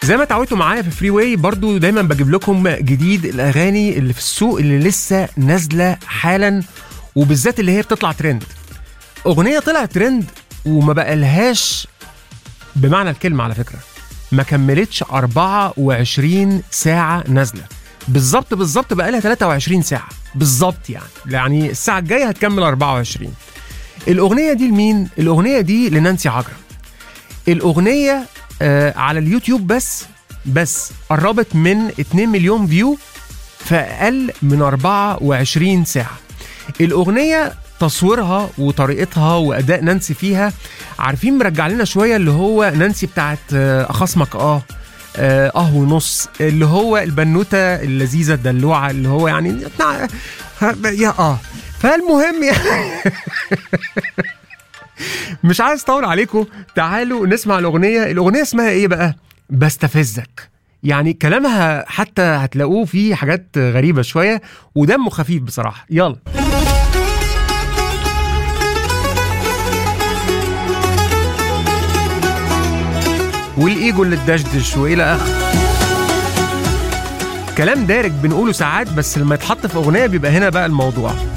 زي ما اتعودتوا معايا في فري واي برضو دايما بجيب لكم جديد الاغاني اللي في السوق اللي لسه نازله حالا وبالذات اللي هي بتطلع ترند اغنيه طلعت ترند وما بقالهاش بمعنى الكلمه على فكره ما كملتش 24 ساعه نازله بالظبط بالظبط بقى لها 23 ساعه بالظبط يعني يعني الساعه الجايه هتكمل 24 الاغنيه دي لمين الاغنيه دي لنانسي عجرم الاغنيه آه على اليوتيوب بس بس قربت من 2 مليون فيو في اقل من 24 ساعه الاغنيه تصويرها وطريقتها واداء نانسي فيها عارفين مرجع لنا شويه اللي هو نانسي بتاعت آه، اخصمك اه اه آه ونص اللي هو البنوته اللذيذه الدلوعه اللي هو يعني بتاع- يا اه فالمهم يعني مش عايز اطول عليكم تعالوا نسمع الاغنيه الاغنيه اسمها ايه بقى بستفزك يعني كلامها حتى هتلاقوه فيه حاجات غريبه شويه ودمه خفيف بصراحه يلا والايجو اللي اتدشدش والى اخره كلام دارج بنقوله ساعات بس لما يتحط في اغنيه بيبقى هنا بقى الموضوع